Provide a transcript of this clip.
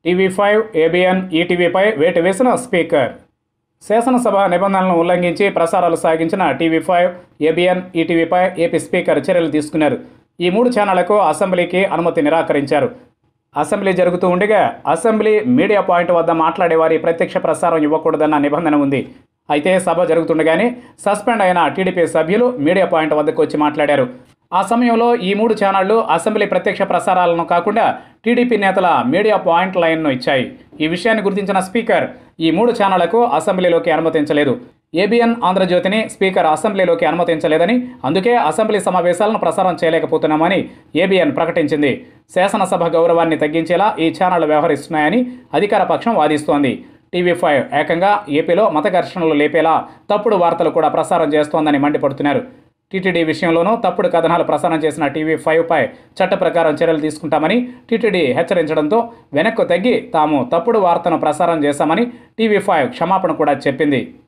TV five ABN ఈటీవీపై వేటు వేసిన speaker శాసనసభ నిబంధనలను ఉల్లంఘించి ప్రసారాలు సాగించిన టీవీ ఫైవ్ ఏబిఎన్ ఈటీవీపై ఏపీ స్పీకర్ చర్యలు తీసుకున్నారు ఈ మూడు ఛానళ్లకు అసెంబ్లీకి అనుమతి నిరాకరించారు అసెంబ్లీ జరుగుతూ ఉండగా అసెంబ్లీ మీడియా పాయింట్ వద్ద మాట్లాడే వారి ప్రత్యక్ష ప్రసారం ఇవ్వకూడదన్న నిబంధన ఉంది అయితే సభ జరుగుతుండగానే సస్పెండ్ అయిన టీడీపీ సభ్యులు మీడియా పాయింట్ వద్దకు వచ్చి మాట్లాడారు ఆ సమయంలో ఈ మూడు ఛానళ్లు అసెంబ్లీ ప్రత్యక్ష ప్రసారాలను కాకుండా టీడీపీ నేతల మీడియా పాయింట్ లైన్ను ఇచ్చాయి ఈ విషయాన్ని గుర్తించిన స్పీకర్ ఈ మూడు ఛానళ్లకు అసెంబ్లీలోకి అనుమతించలేదు ఏబిఎన్ ఆంధ్రజ్యోతిని స్పీకర్ అసెంబ్లీలోకి అనుమతించలేదని అందుకే అసెంబ్లీ సమావేశాలను ప్రసారం చేయలేకపోతున్నామని ఏబిఎన్ ప్రకటించింది శాసనసభ గౌరవాన్ని తగ్గించేలా ఈ ఛానళ్లు వ్యవహరిస్తున్నాయని అధికార పక్షం వాదిస్తోంది టీవీ ఫైవ్ ఏకంగా ఏపీలో మత ఘర్షణలు లేపేలా తప్పుడు వార్తలు కూడా ప్రసారం చేస్తోందని మండిపడుతున్నారు టీటీడీ విషయంలోనూ తప్పుడు కథనాలు ప్రసారం చేసిన టీవీ ఫైవ్పై చట్ట ప్రకారం చర్యలు తీసుకుంటామని టీటీడీ హెచ్చరించడంతో వెనక్కు తగ్గి తాము తప్పుడు వార్తను ప్రసారం చేశామని టీవీ ఫైవ్ క్షమాపణ కూడా చెప్పింది